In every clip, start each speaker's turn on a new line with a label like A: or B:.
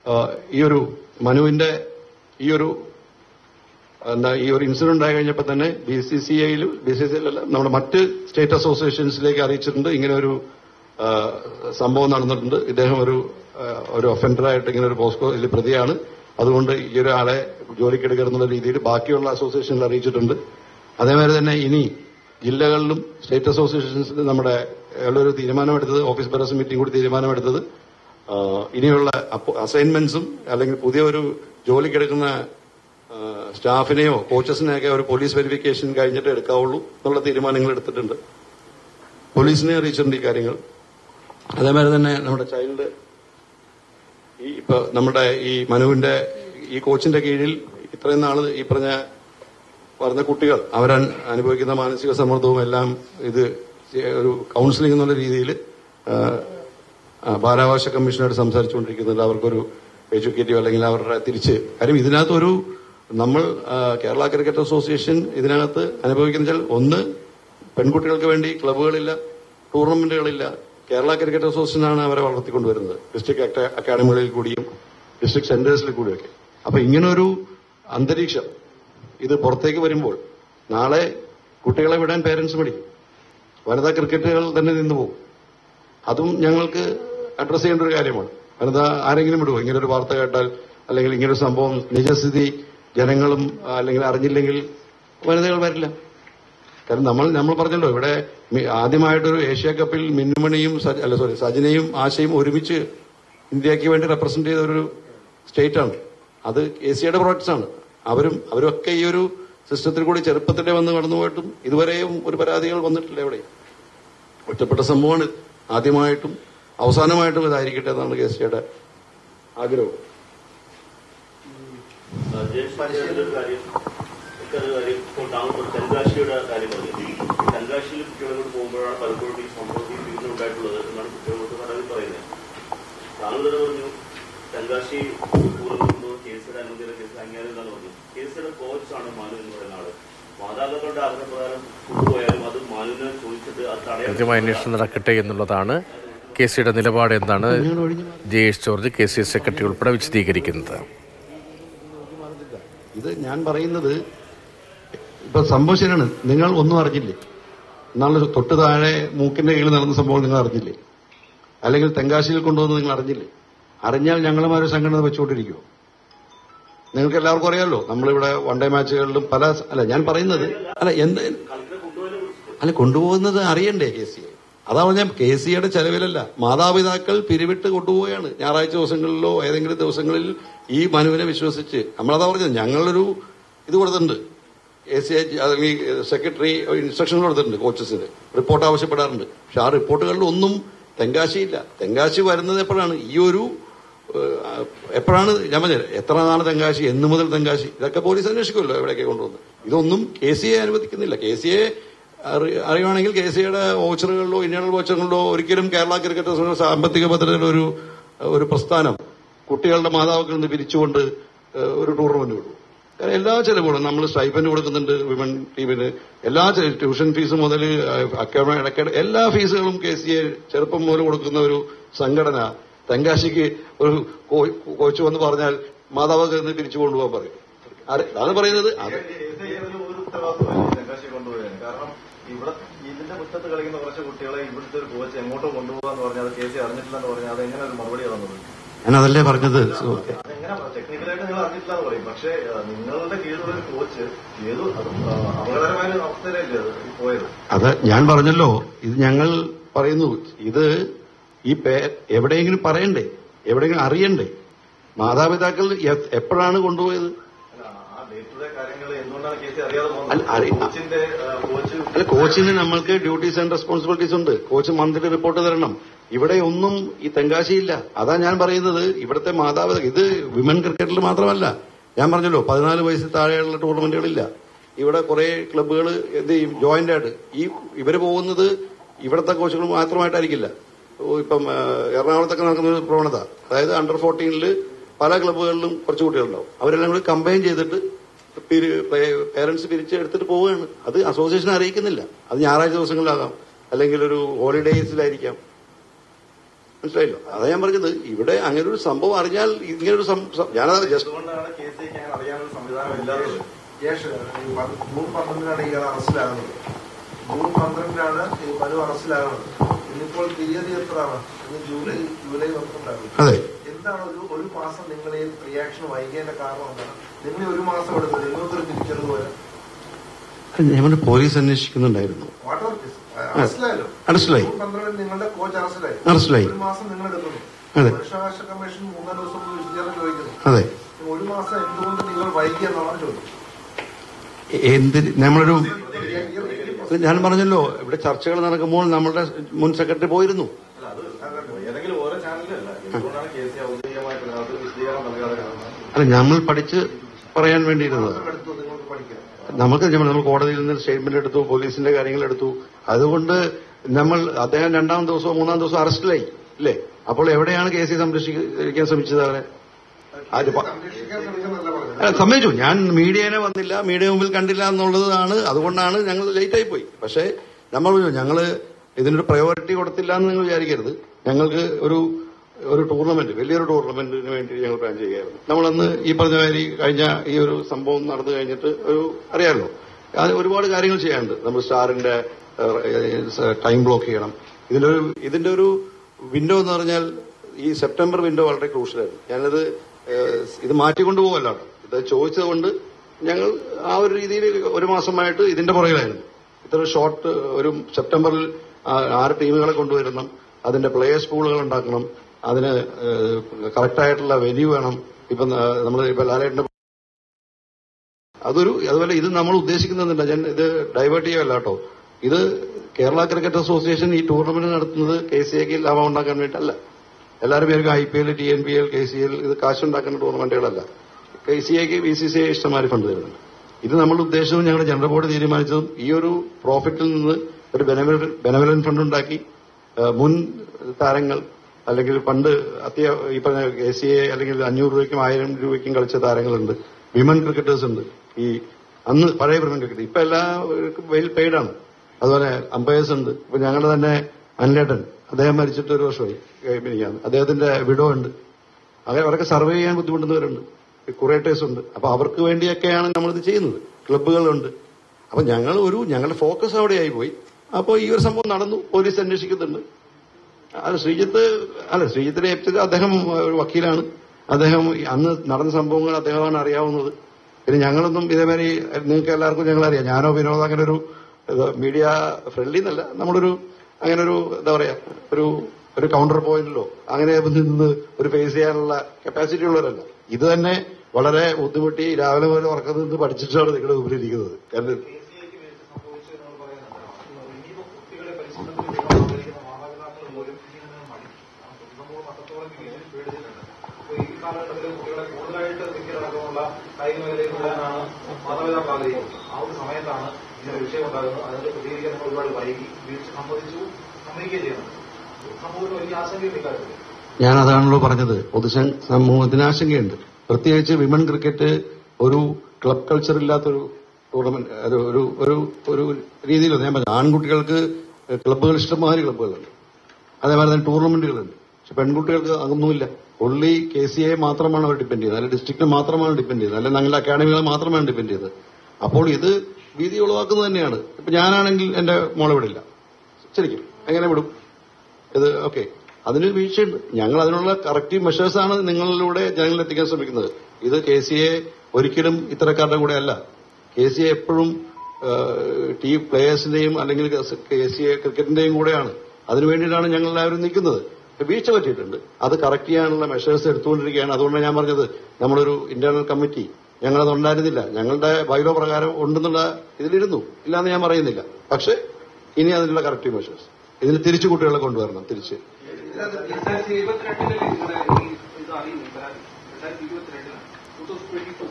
A: ആ, ഈ ഒരു മനുവിന്റെ ഈ ഒരു എന്താ ഈ ഒരു ഇൻസിഡന്റ് ഉണ്ടായി കഴിഞ്ഞപ്പോൾ തന്നെ ബി സി സി ഐയിലും ബി സി സി ഐയിലല്ല നമ്മുടെ മറ്റ് സ്റ്റേറ്റ് അസോസിയേഷൻസിലേക്ക് അറിയിച്ചിട്ടുണ്ട് ഇങ്ങനെ ഒരു ആ, സംഭവം നടന്നിട്ടുണ്ട് ഇദ്ദേഹം ഒരു ആ, ഒരു ഒഫൻഡറായിട്ട് ഇങ്ങനെ ഒരു പോസ്കോ ഇതിൽ പ്രതിയാണ് അതുകൊണ്ട് ഈ ഒരാളെ ജോലിക്കെടുക്കരുന്നുള്ള രീതിയിൽ ബാക്കിയുള്ള അസോസിയേഷനിൽ അറിയിച്ചിട്ടുണ്ട് അതേമാതിരി തന്നെ ഇനി ജില്ലകളിലും സ്റ്റേറ്റ് അസോസിയേഷൻസിൽ നമ്മുടെ ഒരു തീരുമാനമെടുത്തത് ഓഫീസ് ബറസ് മീറ്റിംഗ് കൂടി തീരുമാനമെടുത്തത് ആ, ഇനിയുള്ള അസൈൻമെന്റ്സും അല്ലെങ്കിൽ പുതിയ ഒരു ജോലിക്കെടുക്കുന്ന ആ, സ്റ്റാഫിനെയോ കോച്ചസിനെയൊക്കെ ഒരു പോലീസ് വെരിഫിക്കേഷൻ കഴിഞ്ഞിട്ട് എടുക്കാവുള്ളൂ എന്നുള്ള തീരുമാനങ്ങൾ എടുത്തിട്ടുണ്ട് പോലീസിനെ അറിയിച്ചിട്ടുണ്ട് ഈ കാര്യങ്ങൾ അതേമാതിരി തന്നെ നമ്മുടെ ചൈൽഡ് ഈ ഇപ്പൊ നമ്മുടെ ഈ മനുവിന്റെ ഈ കോച്ചിന്റെ കീഴിൽ ഇത്രയും നാള് ഈ പറഞ്ഞ പറഞ്ഞ കുട്ടികൾ അവർ അനുഭവിക്കുന്ന മാനസിക സമ്മർദ്ദവും എല്ലാം ഇത് ഒരു കൗൺസിലിംഗ് എന്നുള്ള രീതിയിൽ ബാലാവകാശ കമ്മീഷനായിട്ട് സംസാരിച്ചുകൊണ്ടിരിക്കുന്നുണ്ട് അവർക്കൊരു എഡ്യൂക്കേറ്റീവ് അല്ലെങ്കിൽ അവരുടെ തിരിച്ച് കാര്യം ഇതിനകത്തൊരു നമ്മൾ ആ, കേരള ക്രിക്കറ്റ് അസോസിയേഷൻ ഇതിനകത്ത് അനുഭവിക്കുന്ന വെച്ചാൽ ഒന്ന് പെൺകുട്ടികൾക്ക് വേണ്ടി ക്ലബ്ബുകളില്ല ടൂർണമെന്റുകളില്ല കേരള ക്രിക്കറ്റ് അസോസിയേഷനാണ് അവരെ വളർത്തിക്കൊണ്ടുവരുന്നത് ഡിസ്ട്രിക്ട് അക്കാഡമികളിൽ കൂടിയും ഡിസ്ട്രിക്ട് സെന്റേഴ്സിൽ കൂടിയൊക്കെ അപ്പൊ ഇങ്ങനൊരു അന്തരീക്ഷം ഇത് പുറത്തേക്ക് വരുമ്പോൾ നാളെ കുട്ടികളെ വിടാൻ പേരൻസ് പഠിക്കും വനിതാ ക്രിക്കറ്റുകൾ തന്നെ നിന്ന് പോകും അതും ഞങ്ങൾക്ക് അഡ്രസ് ചെയ്യേണ്ട ഒരു കാര്യമാണ് വനിത ആരെങ്കിലും വിടുമോ ഇങ്ങനെ ഒരു വാർത്ത കേട്ടാൽ അല്ലെങ്കിൽ ഇങ്ങനെ ഒരു സംഭവം നിജസ്ഥിതി ജനങ്ങളും ആ, അല്ലെങ്കിൽ അറിഞ്ഞില്ലെങ്കിൽ വനിതകൾ വരില്ല കാരണം നമ്മൾ നമ്മൾ പറഞ്ഞല്ലോ ഇവിടെ മി- ആദ്യമായിട്ടൊരു ഏഷ്യ കപ്പിൽ മിന്നുമണിയും സജ- അല്ല സോറി സജിനയും ആശയും ഒരുമിച്ച് ഇന്ത്യക്ക് വേണ്ടി റെപ്രസെന്റ് ചെയ്ത ഒരു സ്റ്റേറ്റ് ആണ് അത് എ സിയുടെ പ്രോഡക്ട്സ് ആണ് അവരും അവരൊക്കെ ഈ ഒരു സിസ്റ്റത്തിൽ കൂടി ചെറുപ്പത്തിലെ വന്ന് കടന്നുപോയിട്ടും ഇതുവരെയും ഒരു പരാതികൾ വന്നിട്ടില്ല എവിടെ ഒറ്റപ്പെട്ട സംഭവമാണ് ആദ്യമായിട്ടും അവസാനമായിട്ടും ഇതായിരിക്കട്ടെ എന്നാണ് കെ സിയുടെ ആഗ്രഹം
B: ജയശങ്കറിന്റെ ഒരു കാര്യം എനിക്കത് കാര്യം ഇപ്പോൾ താങ്കൾ ഒരു തെങ്കാശിയുടെ കാര്യം പറഞ്ഞു ഈ തെങ്കാശിയിൽ കുട്ടികളോട് പോകുമ്പോഴാണ് പലപ്പോഴും ഈ സംഭവത്തിൽ വീണ്ടും ഉണ്ടായിട്ടുള്ളത് എന്നാണ് കുട്ടികളോട് പരാതി പറയുന്നത് താങ്കൾ തന്നെ പറഞ്ഞു തെങ്കാശി പൂർണ്ണ കേസിയുടെ അനുമതിയുടെ കേസ് അംഗീകാരം പറഞ്ഞു കേസിയുടെ കോച്ചാണ് മാനു എന്ന് പറയുന്ന ആള് മാതാപിതാക്കളുടെ ആഗ്രഹപ്രകാരം കൊണ്ടുപോയാലും അത് മാനുവിനെ ചോദിച്ചിട്ട് അത് തടയാൻ
C: കൃത്യമായ അന്വേഷണം നടക്കട്ടെ എന്നുള്ളതാണ് കെ സിയുടെ നിലപാട് എന്താണ് Jayesh George K C secretary ഉൾപ്പെടെ വിശദീകരിക്കുന്നത്
A: ഇത് ഞാൻ പറയുന്നത് ഇപ്പൊ സംഭവം ശരിയാണ് നിങ്ങൾ ഒന്നും അറിഞ്ഞില്ലേ എന്നാളൊരു തൊട്ട് താഴെ മൂക്കിന്റെ കീഴിൽ നടന്ന സംഭവം നിങ്ങൾ അറിഞ്ഞില്ലേ അല്ലെങ്കിൽ തെങ്കാശിയിൽ കൊണ്ടുവന്ന് നിങ്ങൾ അറിഞ്ഞില്ലേ അറിഞ്ഞാൽ ഞങ്ങളുമാരും സംഘടന വെച്ചുകൊണ്ടിരിക്കുമോ നിങ്ങൾക്ക് എല്ലാവർക്കും അറിയാമല്ലോ നമ്മളിവിടെ വൺ ഡേ മാച്ചുകളിലും പല അല്ല ഞാൻ പറയുന്നത് അല്ല എന്ത് അല്ല കൊണ്ടുപോകുന്നത് അറിയണ്ടേ കെ സി അതാ ഞാൻ കെ സിയുടെ ചെലവിലല്ല മാതാപിതാക്കൾ പിരിവിട്ട് കൊണ്ടുപോവുകയാണ് ഞായറാഴ്ച ദിവസങ്ങളിലോ ഏതെങ്കിലും ദിവസങ്ങളിൽ ഈ മനുവിനെ വിശ്വസിച്ച് നമ്മളതാ പറഞ്ഞത് ഞങ്ങളൊരു ഇത് കൊടുത്തിട്ടുണ്ട് എ സി അല്ലെങ്കിൽ സെക്രട്ടറി ഇൻസ്ട്രക്ഷൻ കൊടുത്തിട്ടുണ്ട് കോച്ചസിന് റിപ്പോർട്ട് ആവശ്യപ്പെടാറുണ്ട് പക്ഷെ ആ റിപ്പോർട്ടുകളിൽ ഒന്നും തെങ്കാശിയില്ല തെങ്കാശി വരുന്നത് എപ്പോഴാണ് ഈ ഒരു ഏഹ്, എപ്പോഴാണ് ഞാൻ പറഞ്ഞത് എത്ര നാള് തെങ്കാശി എന്ന് മുതൽ തെങ്കാശി ഇതൊക്കെ പോലീസ് അന്വേഷിക്കുമല്ലോ എവിടെയൊക്കെ കൊണ്ടുവന്ന് ഇതൊന്നും കെ സി എ അനുവദിക്കുന്നില്ല കെ സി എ അറിയുവാണെങ്കിൽ കെ സി എയുടെ വോച്ചറുകളിലോ ഇന്റേണൽ വോച്ചറുകളിലോ ഒരിക്കലും കേരള ക്രിക്കറ്റ് അസോസിയേഷൻ സാമ്പത്തിക ഭദ്രതയുടെ ഒരു ഒരു പ്രസ്ഥാനം കുട്ടികളുടെ മാതാപിതാക്കളിൽ നിന്ന് പിരിച്ചുകൊണ്ട് ഏഹ്, ഒരു ടൂർണമെന്റ് വിടും കാരണം എല്ലാ ചെലവുകളും നമ്മൾ സ്റ്റൈപ്പൻഡ് കൊടുക്കുന്നുണ്ട് വിമൻ ടീമിന് എല്ലാ ചെ- ട്യൂഷൻ ഫീസ് മുതൽ അക്കാഡമി എല്ലാ ഫീസുകളും കെ സി എ ചെറുപ്പം മുതൽ കൊടുക്കുന്ന ഒരു സംഘടന തെങ്കാശിക്ക് ഒരു കോ- കോച്ച് വന്ന് പറഞ്ഞാൽ മാതാപിതാക്കളിൽ നിന്ന് പിരിച്ചു കൊണ്ടുപോകാൻ പറയും ആര്- അതാണ് പറയുന്നത് അത്
D: ഇതിന് ഒരു ഉത്തരവാദിത്വം തെങ്കാശി കൊണ്ടുപോയത് കാരണം ഇവിടെ ഇതിന്റെ മുറ്റത്ത് കളിക്കുന്ന കുറച്ച് കുട്ടികളെ ഇവിടുത്തെ ഒരു കോച്ച് എങ്ങോട്ടോ കൊണ്ടുപോകാന്ന് പറഞ്ഞാൽ അത് കേസ് അറിഞ്ഞിട്ടില്ലെന്ന് പറഞ്ഞാൽ അത് എങ്ങനെ ഒരു മറുപടി തന്നത്
A: ഞാൻ അതല്ലേ പറഞ്ഞത് സുഹൃത്തെ.
D: അതെങ്ങനെ ടെക്നിക്കലായിട്ട് നിങ്ങൾ അറിഞ്ഞിട്ടില്ല എന്ന് പറയും പക്ഷേ ആ, നിങ്ങളുടെ കീഴിലുള്ള ഒരു കോച്ച് ഏത് അത് ആ, അപകടകരമായ ഒരു അവസ്ഥയിലല്ലേ അത് ഈ പോയത്
A: അത് ഞാൻ പറഞ്ഞല്ലോ ഇത് ഞങ്ങൾ പറയുന്നു ഇത് ഈ പേ എവിടെയെങ്കിലും പറയണ്ടേ എവിടെയെങ്കിലും അറിയണ്ടേ മാതാപിതാക്കൾ എ- എപ്പോഴാണ് കൊണ്ടുപോയത്
D: അല്ല, ആ ഡേ ടു ഡേ കാര്യങ്ങൾ എന്തുകൊണ്ടാണ് കേസ് അറിയാതെ
A: അല്ല, അറി-
D: പോകുന്നത് കോച്ചിന്റെ ആ, കോച്ച്
A: അല്ല കോച്ചിന് നമ്മൾക്ക് ഡ്യൂട്ടീസ് ആൻഡ് റെസ്പോൺസിബിലിറ്റീസ് ഉണ്ട് കോച്ച് മന്ത്ലി റിപ്പോർട്ട് തരണം ഇവിടെ ഒന്നും ഈ തെങ്കാശിയില്ല അതാ ഞാൻ പറയുന്നത് ഇവിടുത്തെ മാതാപിതാക്കൾ ഇത് വിമൻ ക്രിക്കറ്റിൽ മാത്രമല്ല ഞാൻ പറഞ്ഞല്ലോ പതിനാല് വയസ്സിൽ താഴെയുള്ള ടൂർണമെന്റുകളില്ല ഇവിടെ കുറെ ക്ലബ്ബുകൾ എന്ത് ചെയ്യും ജോയിന്റ് ആയിട്ട് ഈ ഇവര് പോകുന്നത് ഇവിടുത്തെ കോച്ചുകൾ മാത്രമായിട്ടായിരിക്കില്ല ഓ, ഇപ്പം ആ, എറണാകുളത്തൊക്കെ നടക്കുന്ന ഒരു പ്രവണത അതായത് അണ്ടർ ഫോർട്ടീനില് പല ക്ലബ്ബുകളിലും കുറച്ച് കുട്ടികളുണ്ടാവും അവരെല്ലാം കൂടി കമ്പൈൻ ചെയ്തിട്ട് പേരൻസ് പിരിച്ച് എടുത്തിട്ട് പോവുകയാണ് അത് അസോസിയേഷൻ അറിയിക്കുന്നില്ല അത് ഞായറാഴ്ച ദിവസങ്ങളിലാകാം അല്ലെങ്കിൽ ഒരു ഹോളിഡേയ്സിലായിരിക്കാം മനസ്സിലായല്ലോ അതാ ഞാൻ പറഞ്ഞത് ഇവിടെ അങ്ങനെ ഒരു സംഭവം അറിഞ്ഞാൽ ഇങ്ങനെ ഒരു ഞാനത് ജസ്റ്റ്
D: അതുകൊണ്ടാണ് കെ സി അങ്ങനെ അറിയാനൊരു സംവിധാനം ഇല്ലാത്തത്
E: യേശ് ഈ പ- ജൂൺ പന്ത്രണ്ടിനാണ് ഇയാൾ അറസ്റ്റിലാകുന്നത് ജൂൺ പന്ത്രണ്ടിനാണ് ഈ മനു അറസ്റ്റിലാകുന്നത് ഇന്നിപ്പോൾ തീയതി എത്രയാണ് ഇന്ന് ജൂലൈ ജൂലൈ പന്ത്രണ്ടാണ്
A: അതെ
E: എന്താണ് ഒരു ഒരു മാസം നിങ്ങൾ ഈ റിയാക്ഷൻ വൈകിയതിന്റെ കാരണം എന്താണ് നിങ്ങൾ ഈ ഒരു മാസം എടുത്തത് നിങ്ങൾക്കൊരു തിരിച്ചറിവ് വരെ
A: ഞാൻ പോലീസ് അന്വേഷിക്കുന്നുണ്ടായിരുന്നു
E: വാട്ട് എവർ കേസ് അറസ്റ്റിലായല്ലോ
A: മനസ്സിലായി
E: ജൂൺ പന്ത്രണ്ടിന് നിങ്ങളുടെ കോച്ച് അറസ്റ്റിലായി
A: മനസ്സിലായി
E: ഒരു മാസം നിങ്ങൾ എടുക്കുന്നു
A: അതെ.
E: മനുഷ്യാവകാശ കമ്മീഷൻ മൂന്നാം ദിവസം മുമ്പ് വിശദീകരണം ചോദിക്കുന്നു
A: അതെ
E: ഒരു മാസം എന്തുകൊണ്ട് നിങ്ങൾ വൈകിയെന്നാണ് ചോദ്യം
A: എന്തിന് നമ്മളൊരു ഞാൻ പറഞ്ഞല്ലോ ഇവിടെ ചർച്ചകൾ നടക്കുമ്പോൾ നമ്മളുടെ മുൻ സെക്രട്ടറി പോയിരുന്നു
D: അല്ല അത് ഏതെങ്കിലും ഓരോ ചാനലിലല്ല എന്തുകൊണ്ടാണ് കെ സി ഔദ്യോഗികമായിട്ട് അതിനകത്ത് വിശദീകരണം നൽകാതെ കാണുന്നത്
A: അല്ല നമ്മൾ പഠിച്ച് പറയാൻ വേണ്ടിയിരുന്നത്
E: എടുത്തു നിങ്ങൾക്ക് പഠിക്കാം
A: നമുക്ക് നമ്മൾ കോടതിയിൽ നിന്ന് സ്റ്റേറ്റ്മെന്റ് എടുത്തു പോലീസിന്റെ കാര്യങ്ങൾ എടുത്തു അതുകൊണ്ട് നമ്മൾ അദ്ദേഹം രണ്ടാം ദിവസവും മൂന്നാം ദിവസവും അറസ്റ്റിലായി ഇല്ലേ അപ്പോൾ എവിടെയാണ് കേസ് സംരക്ഷിക്കാൻ ശ്രമിച്ചത് അവരെ ആര് പ-
E: സംരക്ഷിക്കാൻ ശ്രമിക്കുന്നല്ല പറഞ്ഞത്
A: അല്ല, സമ്മതിച്ചു ഞാൻ മീഡിയനെ വന്നില്ല മീഡിയ മുമ്പിൽ കണ്ടില്ല എന്നുള്ളതാണ് അതുകൊണ്ടാണ് ഞങ്ങൾ ലേറ്റായി പോയി പക്ഷേ നമ്മൾ പറഞ്ഞു ഞങ്ങൾ ഇതിനൊരു പ്രയോറിറ്റി കൊടുത്തില്ല എന്ന് നിങ്ങൾ വിചാരിക്കരുത് ഞങ്ങൾക്ക് ഒരു ഒരു ടൂർണമെന്റ് വലിയൊരു ടൂർണമെന്റിന് വേണ്ടി ഞങ്ങൾ പ്ലാൻ ചെയ്യുകയായിരുന്നു നമ്മളന്ന് ഈ പറഞ്ഞ മാതിരി കഴിഞ്ഞ ഈ ഒരു സംഭവം നടന്നു കഴിഞ്ഞിട്ട് ഒരു അറിയാമല്ലോ അത് ഒരുപാട് കാര്യങ്ങൾ ചെയ്യാനുണ്ട് നമ്മൾ സ്റ്റാറിന്റെ ടൈം ബ്ലോക്ക് ചെയ്യണം ഇതിന്റെ ഒരു ഇതിന്റെ ഒരു വിൻഡോ എന്ന് പറഞ്ഞാൽ ഈ സെപ്റ്റംബർ വിൻഡോ വളരെ ക്രൂഷ്യലായിരുന്നു ഞാനത് ഏഹ്, ഇത് മാറ്റിക്കൊണ്ടു പോകല്ലാണ് ഇത് ചോദിച്ചതുകൊണ്ട് ഞങ്ങൾ ആ ഒരു രീതിയിൽ ഒരു മാസമായിട്ട് ഇതിന്റെ പുറകിലായിരുന്നു ഇത്ര ഷോർട്ട് ഒരു സെപ്റ്റംബറിൽ ആ- ആറ് ടീമുകളെ കൊണ്ടുവരണം അതിന്റെ പ്ലേയേഴ്സ് പൂളുകൾ ഉണ്ടാക്കണം അതിന് കറക്റ്റായിട്ടുള്ള വെന്യൂ വേണം ഇപ്പം നമ്മൾ ഇപ്പൊ ലാലേട്ടന്റെ അതൊരു അതുപോലെ ഇത് നമ്മൾ ഉദ്ദേശിക്കുന്നില്ല ഞാൻ ഇത് ഡൈവേർട്ട് ചെയ്യല്ല കേട്ടോ ഇത് കേരള ക്രിക്കറ്റ് അസോസിയേഷൻ ഈ ടൂർണമെന്റ് നടത്തുന്നത് കെ സി എക്ക് ലാഭം ഉണ്ടാക്കാൻ വേണ്ടിയിട്ടല്ല എല്ലാവരും പേർക്ക് I P L T N P L K C L ഇത് കാശുണ്ടാക്കുന്ന ടൂർണമെന്റുകളല്ല കെ സി എക്ക് ബി സി സി ഐ ഇഷ്ടംമാതിരി ഫണ്ട് തരുന്നുണ്ട് ഇത് നമ്മുടെ ഉദ്ദേശവും ഞങ്ങളുടെ ജനറൽ ബോർഡ് തീരുമാനിച്ചതും ഈ ഒരു പ്രോഫിറ്റിൽ നിന്ന് ഒരു ബെനവലൻ ഫണ്ട് ഉണ്ടാക്കി ആ, മുൻ താരങ്ങൾ അല്ലെങ്കിൽ പണ്ട് അത്യ ഈ പറഞ്ഞ കെ സി എ അല്ലെങ്കിൽ അഞ്ഞൂറ് രൂപയ്ക്കും ആയിരം രൂപയ്ക്കും കളിച്ച താരങ്ങളുണ്ട് വിമൻ ക്രിക്കറ്റേഴ്സ് ഉണ്ട് ഈ അന്ന് പഴയ വിമൻ ക്രിക്കറ്റ് ഇപ്പൊ എല്ലാവർക്കും വെൽ പെയ്ഡാണ് അതുപോലെ അമ്പയേഴ്സ് ഉണ്ട് ഇപ്പൊ ഞങ്ങളുടെ തന്നെ അനിലേട്ടൻ അദ്ദേഹം മരിച്ചിട്ട് ഒരു വർഷമായി കഴിഞ്ഞിരിക്കുകയാണ് അദ്ദേഹത്തിന്റെ വിഡോ ഉണ്ട് അങ്ങനെ അവരൊക്കെ സർവേ ചെയ്യാൻ ബുദ്ധിമുട്ടുന്നവരുണ്ട് കുറേറ്റേഴ്സ് ഉണ്ട് അപ്പൊ അവർക്ക് വേണ്ടിയൊക്കെയാണ് നമ്മളിത് ചെയ്യുന്നത് ക്ലബ്ബുകളുണ്ട് അപ്പൊ ഞങ്ങൾ ഒരു ഞങ്ങളുടെ ഫോക്കസ് അവിടെയായി പോയി അപ്പോൾ ഈ ഒരു സംഭവം നടന്നു പോലീസ് അന്വേഷിക്കുന്നുണ്ട് അല്ല ശ്രീജിത്ത് അല്ല ശ്രീജിത്തിനെ ഏൽപ്പിച്ചത് അദ്ദേഹം ഒരു വക്കീലാണ് അദ്ദേഹം ഈ അന്ന് നടന്ന സംഭവങ്ങൾ അദ്ദേഹമാണ് അറിയാവുന്നത് പിന്നെ ഞങ്ങളൊന്നും ഇതേമാതിരി നിങ്ങൾക്ക് എല്ലാവർക്കും ഞങ്ങൾ അറിയാം ഞാനോ വിനോദോ അങ്ങനെ ഒരു മീഡിയ ഫ്രണ്ട്ലി എന്നല്ല നമ്മളൊരു അങ്ങനെ ഒരു എന്താ പറയാ ഒരു ഒരു കൗണ്ടർ പോയിന്റിലോ അങ്ങനെ നിന്ന് ഒരു ഫേസ് ചെയ്യാനുള്ള കപ്പാസിറ്റി ഉള്ളവരല്ല ഇത് തന്നെ വളരെ ബുദ്ധിമുട്ടി രാവിലെ മുതൽ ഉറക്കം നിന്ന് പഠിച്ചിട്ടാണ് നിങ്ങളുടെ മുമ്പിൽ ഇരിക്കുന്നത് കാരണം
E: കുട്ടികളെ പരിശീലനത്തിൽ മാതാപിതാക്കൾ പോലും ഇതിന് മടി ആ സംഭവം അത്രത്തോളം കേസിൽ പേടിച്ചിട്ടുണ്ട് അപ്പൊ ഈ കാലഘട്ടത്തിൽ കുട്ടികളെ കൂടുതലായിട്ട് ക്രിക്കറ്റ് അടക്കമുള്ള കായിക മേഖലയിൽ വിടാനാണ് മാതാപിതാക്കൾ ആഗ്രഹിക്കുന്നത് ആ ഒരു സമയത്താണ് ഇങ്ങനെ വിഷയം ഉണ്ടാകുന്നത് അതിന്റെ പ്രതികരിക്കാൻ നമ്മൾ ഒരുപാട് വൈകി വീഴ്ച സംബന്ധിച്ചു സമ്മതിക്കുകയും ചെയ്യുന്നത് സമൂഹത്തിന് വലിയ ആശങ്കയുണ്ട് ഇക്കാര്യത്തിൽ
A: ഞാൻ അതാണല്ലോ പറഞ്ഞത് പൊതുജന സമൂഹത്തിന് ആശങ്കയുണ്ട് പ്രത്യേകിച്ച് വിമൻ ക്രിക്കറ്റ് ഒരു ക്ലബ് കൾച്ചർ ഇല്ലാത്തൊരു ടൂർണമെന്റ് ഒരു ഒരു ഒരു ഒരു രീതിയിലല്ല ഞാൻ പറഞ്ഞു ആൺകുട്ടികൾക്ക് ക്ലബ്ബുകൾ ഇഷ്ടംമാതിരി ക്ലബ്ബുകളുണ്ട് അതേപോലെ തന്നെ ടൂർണമെന്റുകളുണ്ട് പക്ഷെ പെൺകുട്ടികൾക്ക് അതൊന്നുമില്ല ഒള്ളി കെ സി എ മാത്രമാണ് അവർ ഡിപ്പെൻഡ് ചെയ്യുന്നത് അല്ലെങ്കിൽ ഡിസ്ട്രിക്റ്റ് മാത്രമാണ് ഡിപ്പെൻഡ് ചെയ്യുന്നത് അല്ലെങ്കിൽ ഞങ്ങളുടെ അക്കാഡമികളെ മാത്രമാണ് ഡിപ്പെൻഡ് ചെയ്തത് അപ്പോൾ ഇത് ഭീതി ഉളവാക്കുന്നത് തന്നെയാണ് ഇപ്പൊ ഞാനാണെങ്കിൽ എന്റെ മോളെ വിടില്ല ശരിക്കും എങ്ങനെ വിടും ഇത് ഓക്കെ അതിന് വീഴ്ചയുണ്ട് ഞങ്ങൾ അതിനുള്ള കറക്റ്റീവ് മെഷേഴ്സാണ് നിങ്ങളിലൂടെ ജനങ്ങളിൽ എത്തിക്കാൻ ശ്രമിക്കുന്നത് ഇത് കെ സി എ ഒരിക്കലും ഇത്തരക്കാരുടെ കൂടെ അല്ല കെ സി എ എപ്പോഴും ടീം പ്ലേയേഴ്സിന്റെയും അല്ലെങ്കിൽ കെ സി എ ക്രിക്കറ്റിന്റെയും കൂടെയാണ് അതിനു വേണ്ടിയിട്ടാണ് ഞങ്ങൾ എല്ലാവരും നിൽക്കുന്നത് വീഴ്ച പറ്റിയിട്ടുണ്ട് അത് കറക്റ്റ് ചെയ്യാനുള്ള മെഷേഴ്സ് എടുത്തുകൊണ്ടിരിക്കുകയാണ് അതുകൊണ്ടാണ് ഞാൻ പറഞ്ഞത് നമ്മളൊരു ഇന്റേണൽ കമ്മിറ്റി ഞങ്ങളത് ഉണ്ടായിരുന്നില്ല ഞങ്ങളുടെ ബൈലോ പ്രകാരം ഉണ്ടെന്നുള്ള ഇതിലിരുന്നു ഇല്ലാന്ന് ഞാൻ പറയുന്നില്ല പക്ഷെ ഇനി അതിനുള്ള കറക്റ്റീവ് മെഷേഴ്സ് ഇതിന് തിരിച്ചു കുട്ടികളെ കൊണ്ടുവരണം തിരിച്ച്
F: രണ്ടായിരത്തി ഇരുപത്തിരണ്ടിലെ നിങ്ങളുടെ ഈ ഇത് അറിയുന്നു പരാതി രണ്ടായിരത്തി ഇരുപത്തിരണ്ടിലാണ് two thousand twenty two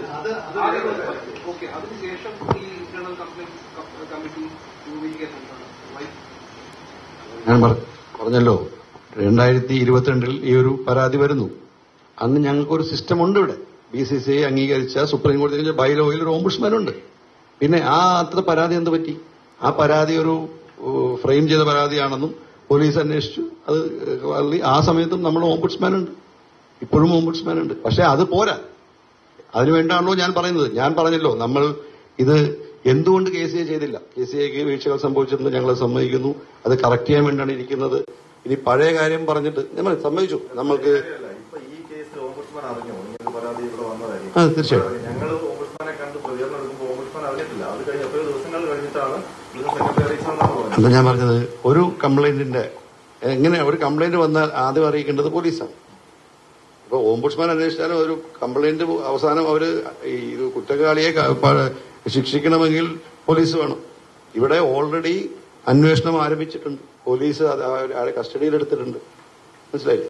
F: okay അതിനുശേഷം ഈ ഇന്റേണൽ കംപ്ലൈന്റ് കമ്മിറ്റി രൂപീകരിക്കാൻ വൈ
A: ഞാൻ പറ- പറഞ്ഞല്ലോ രണ്ടായിരത്തി ഇരുപത്തിരണ്ടിൽ ഈ ഒരു പരാതി വരുന്നു അന്ന് ഞങ്ങൾക്കൊരു സിസ്റ്റം ഉണ്ട് ഇവിടെ ബി സി സി ഐ അംഗീകരിച്ച സുപ്രീം കോടതി ബൈലോയിൽ ഒരു ഓംബുഡ്സ്മാൻ ഉണ്ട് പിന്നെ ആ അത്ര പരാതി എന്ത് പറ്റി ആ പരാതി ഒരു ഫ്രെയിം ചെയ്ത പരാതിയാണെന്നും പോലീസ് അന്വേഷിച്ചു അത് വളരെ- ആ സമയത്തും നമ്മുടെ ഓംബുഡ്സ്മാൻ ഉണ്ട് ഇപ്പോഴും ഓംബുഡ്സ്മാൻ ഉണ്ട് പക്ഷെ അത് പോരാ അതിനു വേണ്ടാണല്ലോ ഞാൻ പറയുന്നത് ഞാൻ പറഞ്ഞല്ലോ നമ്മൾ ഇത് എന്തുകൊണ്ട് കെ സി എ ചെയ്തില്ല കെ സി എക്ക് വീഴ്ചകൾ സംഭവിച്ചിട്ടുണ്ട് ഞങ്ങൾ സമ്മതിക്കുന്നു അത് കറക്റ്റ് ചെയ്യാൻ വേണ്ടിയാണ് ഇരിക്കുന്നത് ഇനി പഴയ കാര്യം പറഞ്ഞിട്ട് നമ്മൾ സമ്മതിച്ചു നമ്മൾക്ക്
D: അല്ല, ഇപ്പൊ ഈ കേസ് ഓംബുഡ്സ്മാൻ അറിഞ്ഞോ ഇങ്ങനെ പരാതി ഇവിടെ വന്നതായിരിക്കും
A: ആ തീർച്ചയായും
D: ഞങ്ങൾ ഓംബുഡ്സ്മാനെ കണ്ട് പ്രതികരണം എടുക്കുമ്പോൾ ഓംബുഡ്സ്മാൻ അറിഞ്ഞിട്ടില്ല അത് കഴിഞ്ഞ് എത്രയോ ദിവസങ്ങൾ കഴിഞ്ഞിട്ടാണ് ഇത് സെക്രട്ടറി അറിയിച്ചതെന്നാണ് പറഞ്ഞത്
A: എന്താ ഞാൻ പറഞ്ഞത് ഒരു കംപ്ലൈന്റിന്റെ എങ്ങനെ ഒരു കംപ്ലൈന്റ് വന്നാൽ ആദ്യം അറിയിക്കേണ്ടത് പോലീസാണ് ഇപ്പൊ ഓംബുഡ്സ്മാൻ അന്വേഷിച്ചാലും ഒരു കംപ്ലൈന്റ് അവസാനം അവര് ഈ ഒരു കുറ്റവാളിയെ ക- പ- ശിക്ഷിക്കണമെങ്കിൽ പോലീസ് വേണം ഇവിടെ ഓൾറെഡി അന്വേഷണം ആരംഭിച്ചിട്ടുണ്ട് പോലീസ് അത് ആ- ആരെ കസ്റ്റഡിയിലെടുത്തിട്ടുണ്ട് മനസ്സിലായില്ലേ